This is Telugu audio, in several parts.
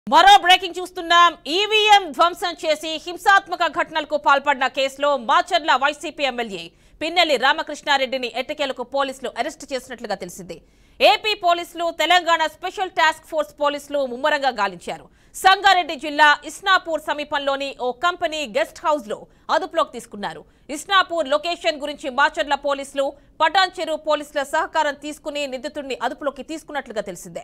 మరో బ్రేకింగ్ చూస్తున్నాం ఈవీఎం ధ్వంసం చేసి హింసాత్మక ఘటనలకు పాల్పడిన కేసులో మాచర్ల వైసీపీ ఎమ్మెల్యే పిన్నెల్లి రామకృష్ణారెడ్డిని ఎట్టకేలకు పోలీసులు అరెస్టు చేసినట్లుగా తెలిసింది ఏపీ పోలీసులు తెలంగాణ స్పెషల్ టాస్క్ ఫోర్స్ పోలీసులు ముమ్మరంగా గాలించారు సంగారెడ్డి జిల్లా ఇస్నాపూర్ సమీపంలోని ఓ కంపెనీ గెస్ట్ హౌస్ లో అదుపులోకి తీసుకున్నారు ఇస్నాపూర్ లొకేషన్ గురించి మాచర్ల పోలీసులు పటాన్ చెరువు పోలీసుల సహకారం తీసుకుని నిందితుడిని అదుపులోకి తీసుకున్నట్లుగా తెలిసిందే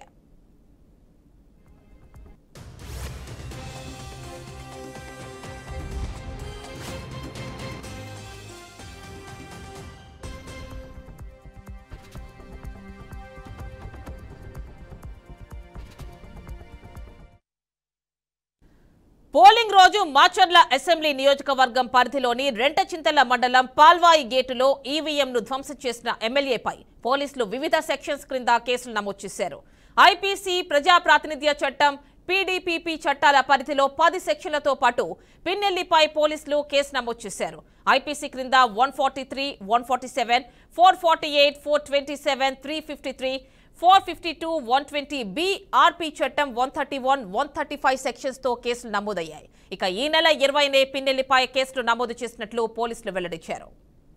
పోలింగ్ రోజు మాచర్ల అసెంబ్లీ నియోజకవర్గం పరిధిలోని రెంటచింతల మండలం పాల్వాయి గేటులో ఈవీఎంను ధ్వంసం చేసిన ఎమ్మెల్యేపై పోలీసులు వివిధ సెక్షన్స్ క్రింద కేసులు నమోదు చేశారు ఐపీసీ ప్రజా ప్రాతినిధ్య చట్టం పీడీపీపీ చట్టాల పరిధిలో పది సెక్షన్లతో పాటు పిన్నెల్లిపై పోలీసులు కేసు నమోదు చేశారు ఐపీసీ క్రింద one forty three one forty seven four forty eight four twenty seven three fifty three four fifty two one twenty B RP చట్టం one thirty one one thirty five sections తో కేసులు నమోదయ్యాయి ఇక ఈ నెల ఇరవైనే పిన్నెల్లిపై కేసులు నమోదు చేసినట్లు పోలీసులు వెల్లడించారు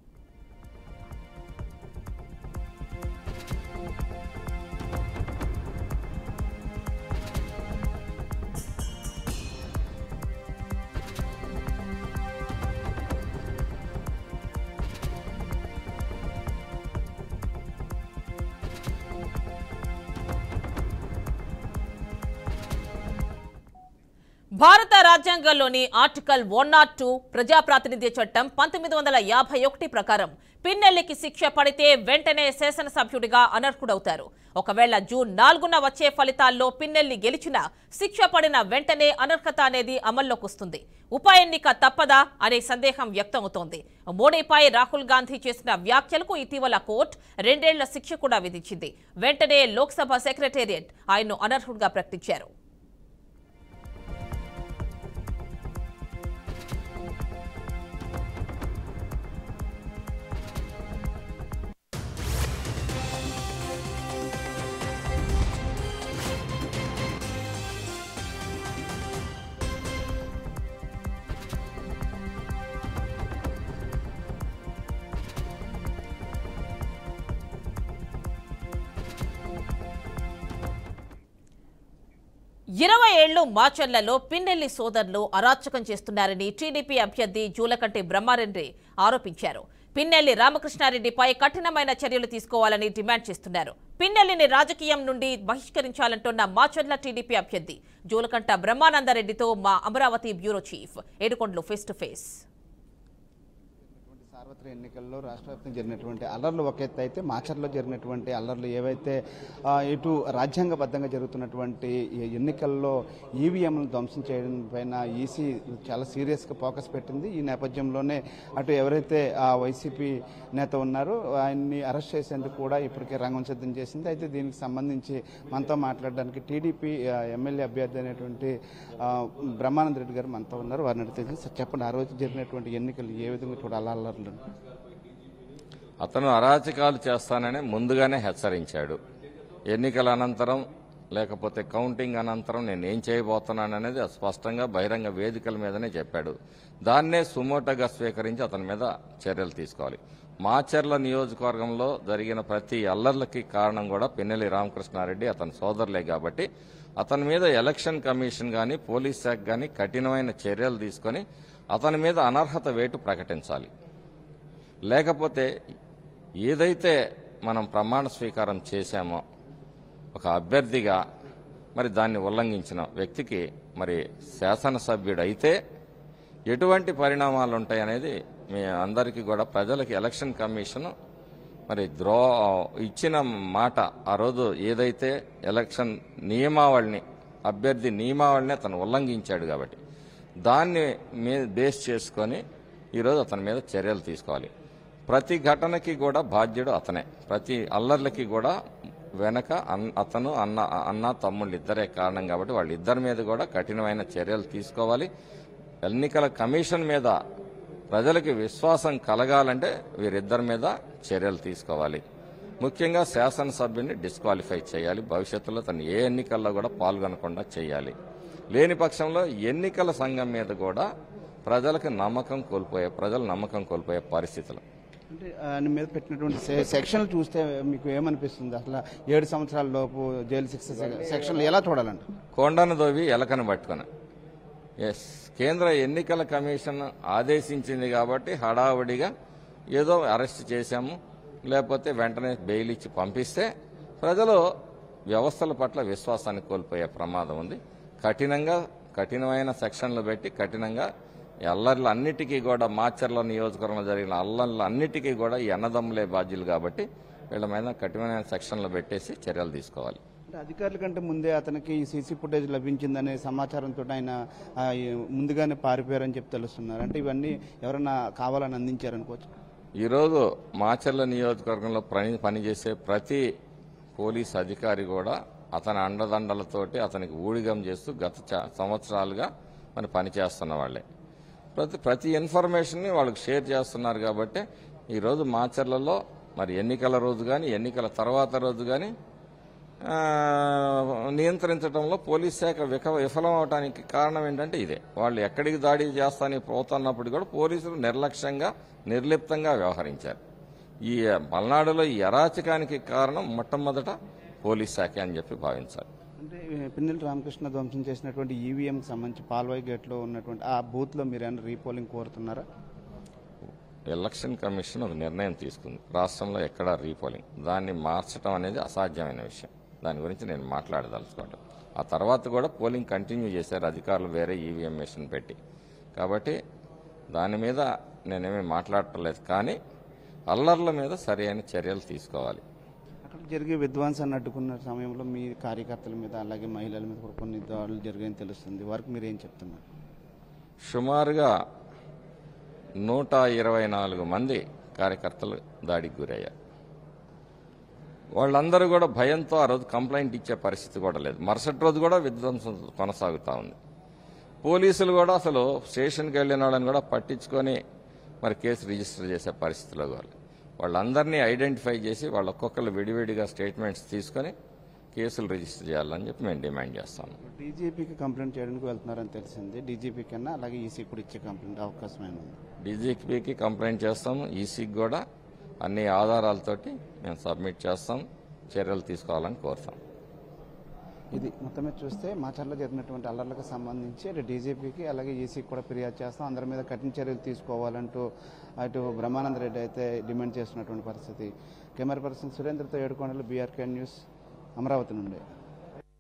భారత రాజ్యాంగంలోని ఆర్టికల్ వన్ నాట్ టూ ప్రజాప్రాతినిధ్య చట్టం పంతొమ్మిది వందల యాభై ఒకటి ప్రకారం పిన్నెల్లికి శిక్ష పడితే వెంటనే శాసనసభ్యుడిగా అనర్హుడవుతారు ఒకవేళ జూన్ నాలుగున వచ్చే ఫలితాల్లో పిన్నెల్లి గెలిచిన శిక్ష పడిన వెంటనే అనర్హత అనేది అమల్లోకి వస్తుంది ఉప ఎన్నిక తప్పదా అనే సందేహం వ్యక్తమవుతోంది మోడీపై రాహుల్ గాంధీ చేసిన వ్యాఖ్యలకు ఇటీవల కోర్టు రెండేళ్ల శిక్ష కూడా విధించింది వెంటనే లోక్సభ సెక్రటేరియట్ ఆయన్ను అనర్హుడిగా ప్రకటించారు ఇరవై ఏళ్లు మాచర్లలో పిన్నెల్లి సోదరులు అరాచకం చేస్తున్నారని టీడీపీ అభ్యర్థి జూలకంటి బ్రహ్మారెడ్డి ఆరోపించారు పిన్నెల్లి రామకృష్ణారెడ్డిపై కఠినమైన చర్యలు తీసుకోవాలని డిమాండ్ చేస్తున్నారు పిన్నెల్లిని రాజకీయం నుండి బహిష్కరించాలంటున్న మాచర్ల టీడీపీ అభ్యర్థి జూలకంట బ్రహ్మానందరెడ్డితో మా Amaravati bureau chief Yedukondalu face to face సార్వత్రిక ఎన్నికల్లో రాష్ట్ర వ్యాప్తంగా జరిగినటువంటి అల్లర్లు ఒక ఎత్తు అయితే మాచర్లో జరిగినటువంటి అల్లర్లు ఏవైతే ఆ, ఇటు రాజ్యాంగబద్ధంగా జరుగుతున్నటువంటి ఈ ఎన్నికల్లో ఈవీఎంలను ధ్వంసం చేయడం పైన ఈసీ చాలా సీరియస్గా ఫోకస్ పెట్టింది ఈ నేపథ్యంలోనే అటు ఎవరైతే ఆ వైసీపీ నేత ఉన్నారో ఆయన్ని అరెస్ట్ చేసేందుకు కూడా ఇప్పటికే రంగం సిద్ధం చేసింది అయితే దీనికి సంబంధించి మనతో మాట్లాడడానికి టీడీపీ ఆ, ఎమ్మెల్యే అభ్యర్థి అయినటువంటి ఆ, బ్రహ్మానంద రెడ్డి గారు మనతో ఉన్నారు వారిని అడిగితే సార్ చెప్పండి ఆ రోజు జరిగినటువంటి ఎన్నికలు ఏ విధంగా చూడాలి అల్లర్లు అతను అరాచకాలు చేస్తానని ముందుగానే హెచ్చరించాడు ఎన్నికల అనంతరం లేకపోతే కౌంటింగ్ అనంతరం నేను ఏం చేయబోతున్నాను అనేది స్పష్టంగా బహిరంగ వేదికల మీదనే చెప్పాడు దాన్నే సుమోటగా స్వీకరించి అతని మీద చర్యలు తీసుకోవాలి మాచర్ల నియోజకవర్గంలో జరిగిన ప్రతి అల్లర్లకి కారణం కూడా పిన్నెల్లి రామకృష్ణారెడ్డి అతని సోదరులే కాబట్టి అతని మీద ఎలక్షన్ కమిషన్ గాని పోలీస్ శాఖ గాని కఠినమైన చర్యలు తీసుకొని అతని మీద అనర్హత వేటు ప్రకటించాలి లేకపోతే ఏదైతే మనం ప్రమాణ స్వీకారం చేశామో ఒక అభ్యర్థిగా మరి దాన్ని ఉల్లంఘించిన వ్యక్తికి మరి శాసనసభ్యుడు అయితే ఎటువంటి పరిణామాలు ఉంటాయనేది మీ అందరికీ కూడా ప్రజలకి ఎలక్షన్ కమిషన్ మరి ద్రో ఇచ్చిన మాట ఆ రోజు ఏదైతే ఎలక్షన్ నియమావళిని అభ్యర్థి నియమావళిని అతను ఉల్లంఘించాడు కాబట్టి దాన్ని మీ బేస్ చేసుకొని ఈరోజు అతని మీద చర్యలు తీసుకోవాలి ప్రతి ఘటనకి కూడా బాధ్యుడు అతనే ప్రతి అల్లర్లకి కూడా వెనక అన్- అతను అన్న అన్న తమ్ముళ్ళు ఇద్దరే కారణం కాబట్టి వాళ్ళిద్దరి మీద కూడా కఠినమైన చర్యలు తీసుకోవాలి ఎన్నికల కమిషన్ మీద ప్రజలకి విశ్వాసం కలగాలంటే వీరిద్దరి మీద చర్యలు తీసుకోవాలి ముఖ్యంగా శాసనసభ్యుని డిస్క్వాలిఫై చేయాలి భవిష్యత్తులో తను ఏ ఎన్నికల్లో కూడా పాల్గొనకుండా చేయాలి లేని పక్షంలో ఎన్నికల సంఘం మీద కూడా ప్రజలకు నమ్మకం కోల్పోయే ప్రజలు నమ్మకం కోల్పోయే పరిస్థితులు అంటే ఆయన మీద పెట్టినటువంటి సె- సెక్షన్లు చూస్తే మీకు ఏమనిపిస్తుంది అసలు ఏడు సంవత్సరాల లోపు జైలు శిక్ష సె- సెక్షన్లు ఎలా చూడాలంట కొండను దోవి ఎలకను పట్టుకుని ఎస్ కేంద్ర ఎన్నికల కమిషన్ ఆదేశించింది కాబట్టి హడావుడిగా ఏదో అరెస్ట్ చేశాము లేకపోతే వెంటనే బెయిల్ ఇచ్చి పంపిస్తే ప్రజలు వ్యవస్థల పట్ల విశ్వాసాన్ని కోల్పోయే ప్రమాదం ఉంది కఠినంగా కఠినమైన సెక్షన్లు పెట్టి కఠినంగా ఈ అల్లర్లు అన్నిటికీ కూడా మాచర్ల నియోజకవర్గంలో జరిగిన అల్లర్లు అన్నిటికీ కూడా ఈ అన్నదమ్ములే బాధ్యులు కాబట్టి వీళ్ళ మీద కఠినమైన సెక్షన్లు పెట్టేసి చర్యలు తీసుకోవాలి అంటే అధికారుల కంటే ముందే అతనికి ఈ సీసీ ఫుటేజ్ లభించిందనే సమాచారంతో ఆయన ఆ, ఈ ముందుగానే పారిపోయారని చెప్పి తెలుస్తున్నారు అంటే ఇవన్నీ ఎవరైనా కావాలని అందించారనుకోవచ్చు ఈరోజు మాచర్ల నియోజకవర్గంలో పని పనిచేసే ప్రతి పోలీస్ అధికారి కూడా అతని అండదండలతోటి అతనికి ఊడిగం చేస్తూ గత చ- సంవత్సరాలుగా మరి పనిచేస్తున్న వాళ్ళే ప్రతి ప్రతి ఇన్ఫర్మేషన్ని వాళ్ళకి షేర్ చేస్తున్నారు కాబట్టి ఈరోజు మాచర్లలో మరి ఎన్నికల రోజు కానీ ఎన్నికల తర్వాత రోజు కానీ ఆ, నియంత్రించడంలో పోలీస్ శాఖ విక విఫలం అవడానికి కారణం ఏంటంటే ఇదే వాళ్ళు ఎక్కడికి దాడి చేస్తానికి పోతున్నప్పుడు కూడా పోలీసులు నిర్లక్ష్యంగా నిర్లిప్తంగా వ్యవహరించారు ఈ పల్నాడులో ఈ అరాచకానికి కారణం మొట్టమొదట పోలీస్ శాఖ అని చెప్పి భావించాలి అంటే పిన్నెల రామకృష్ణ ధ్వంసం చేసినటువంటి ఈవీఎంకి సంబంధించి పాల్వాయి గేట్లో ఉన్నటువంటి ఆ బూత్లో మీరు ఏమైనా రీపోలింగ్ కోరుతున్నారా ఎలక్షన్ కమిషన్ ఒక నిర్ణయం తీసుకుంది రాష్ట్రంలో ఎక్కడా రీపోలింగ్ దాన్ని మార్చడం అనేది అసాధ్యమైన విషయం దాని గురించి నేను మాట్లాడదలుచుకోవడం ఆ తర్వాత కూడా పోలింగ్ కంటిన్యూ చేశారు అధికారులు వేరే ఈవీఎం మెషిన్ పెట్టి కాబట్టి దాని మీద నేనేమీ మాట్లాడటలేదు కానీ అల్లర్ల మీద సరైన చర్యలు తీసుకోవాలి అక్కడ జరిగే విధ్వంసాన్ని అడ్డుకున్న సమయంలో మీ కార్యకర్తల మీద అలాగే మహిళల మీద కూడా కొన్ని దాడులు జరిగాయని తెలుస్తుంది వారికి మీరు ఏం చెప్తున్నారు సుమారుగా నూట ఇరవై నాలుగు మంది కార్యకర్తలు దాడికి గురయ్యారు వాళ్ళందరూ కూడా భయంతో ఆ రోజు కంప్లైంట్ ఇచ్చే పరిస్థితి కూడా లేదు మరుసటి రోజు కూడా విధ్వంసం కొనసాగుతూ ఉంది పోలీసులు కూడా అసలు స్టేషన్కి వెళ్ళిన వాళ్ళని కూడా పట్టించుకొని మరి కేసు రిజిస్టర్ చేసే పరిస్థితిలో వాళ్ళు వాళ్ళందరినీ ఐడెంటిఫై చేసి వాళ్ళ ఒక్కొక్కరు విడివిడిగా స్టేట్మెంట్స్ తీసుకొని కేసులు రిజిస్టర్ చేయాలని చెప్పి మేము డిమాండ్ చేస్తాము డీజీపీకి కంప్లైంట్ చేయడానికి వెళ్తున్నారని తెలిసింది డీజీపీ కన్నా అలాగే ఈసీ కూడా ఇచ్చే కంప్లైంట్ అవకాశం ఏమైనా ఉంది డీజీపీకి కంప్లైంట్ చేస్తాము ఈసీకి కూడా అన్ని ఆధారాలతోటి మేము సబ్మిట్ చేస్తాం చర్యలు తీసుకోవాలని కోరుతాం ఇది మొత్తం మీద చూస్తే మాచర్లో జరిగినటువంటి అల్లర్లకు సంబంధించి అటు డీజీపీకి అలాగే ఈసీకి కూడా ఫిర్యాదు చేస్తాం అందరి మీద కఠిన చర్యలు తీసుకోవాలంటూ అటు బ్రహ్మానంద రెడ్డి అయితే డిమాండ్ చేస్తున్నటువంటి పరిస్థితి కెమెరా పర్సన్ సురేంద్రతో ఏడుకొండలు బీఆర్కే న్యూస్ అమరావతి నుండి